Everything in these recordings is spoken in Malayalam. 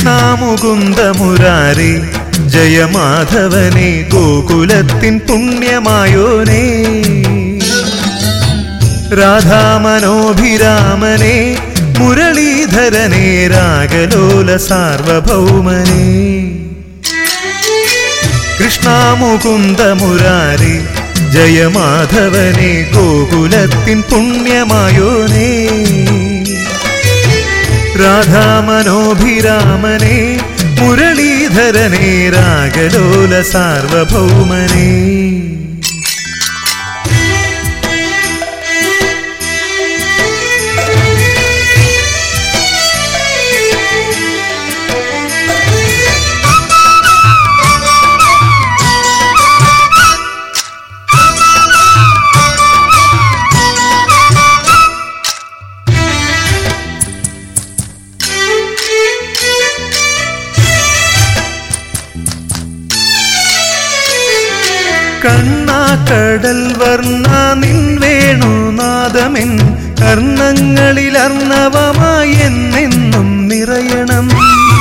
കൃഷ്ണ മുകുന്ദ മുരാരി ജയമാധവനെ ഗോകുലത്തിൻ പുണ്യമായോനേ രാധാമനോഭിരാമനെ മുരളീധരനെ രാഗലോല സാർവഭൗമനെ കൃഷ്ണ മുകുന്ദ മുരാരി ജയമാധവനെ ഗോകുലത്തിൻ പുണ്യമായോനേ രാധാമനോഭിരാമനെ മുരളീധരനെ രാഗലോല സാർവഭൗമനെ കണ്ണാക്കടൽ വർണ്ണ നിൻ വേണുനാദമെൻ കർണങ്ങളിൽ അർണവമായി എന്നെന്നും നിറയണം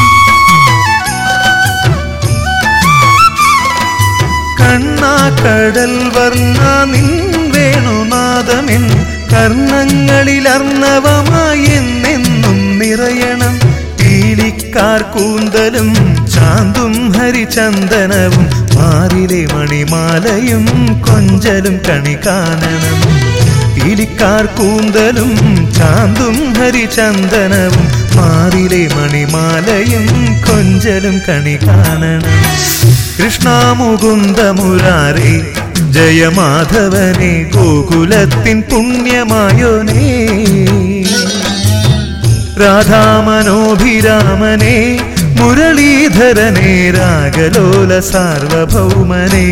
കണ്ണാക്കടൽ വർണ്ണ നിൻ വേണുനാദമെൻ കർണങ്ങളിൽ അർണവമായി എന്നെന്നും നിറയണം പീലിക്കാർ കൂന്തലും ചാന്തും ഹരിചന്ദനവും മാറിലെ മണിമാലയും കൊഞ്ചലും കണി കാണണം പീലിക്കാർ കൂന്തലും ചാന്തും ഹരിചന്ദനവും മാറിലെ മണിമാലയും കൊഞ്ചലും കണി കാണണം കൃഷ്ണ മുകുന്ദ മുരാരേ ജയമാധവനെ ഗോകുലത്തിൻ പുണ്യമായോനേ രാധാമനോഭിരാമനെ മുരളീധരനെ രാഗലോല സാർവഭൗമനെ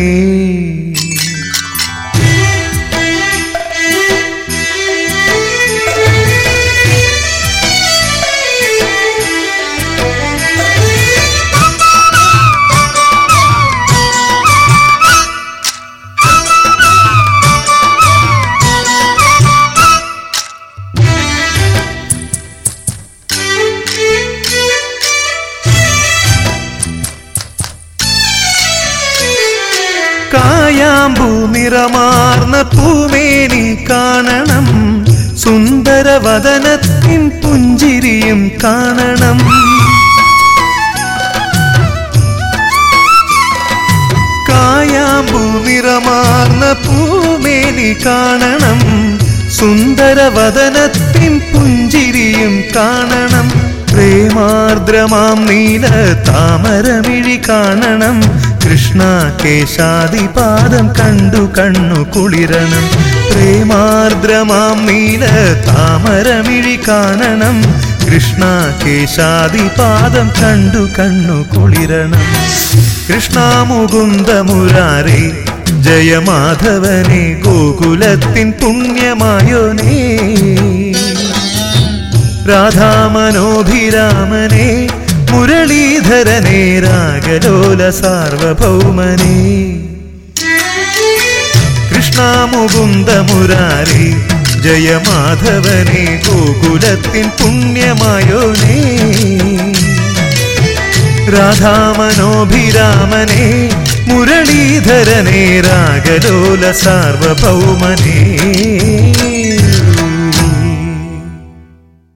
കായാമ്പൂ നിറമാർന്ന പൂമേനി കാണണം സുന്ദരവദനത്തിൻ പുഞ്ചിരിയും കാണണം കായാമ്പൂ നിറമാർന്ന പൂമേനി കാണണം സുന്ദരവദനത്തിൻ പുഞ്ചിരിയും കാണണം പ്രേമാർദ്രമാം നീല താമരമിഴി കാണണം കൃഷ്ണ കേശാദിപാദം കണ്ടു കണ്ണു കുളിരണം പ്രേമാർദ്രമാം നീല താമരമിഴി കാണണം കൃഷ്ണ കേശാദിപാദം കണ്ടു കണ്ണു കുളിരണം കൃഷ്ണ മുകുന്ദ മുരാരേ ജയമാധവനെ ഗോകുലത്തിൻ പുണ്യമായോനേ രാധാമനോഭിരാമനെ മുരളീധരനെ രാഗലോല സാർവഭൗമനെ കൃഷ്ണ മുകുന്ദ മുരാരി ജയമാധവനെ ഗോകുലത്തിൻ പുണ്യമായോനേ രാധാമനോഭിരാമനെ മുരളീധരനെ രാഗലോല സാർവഭൗമനേ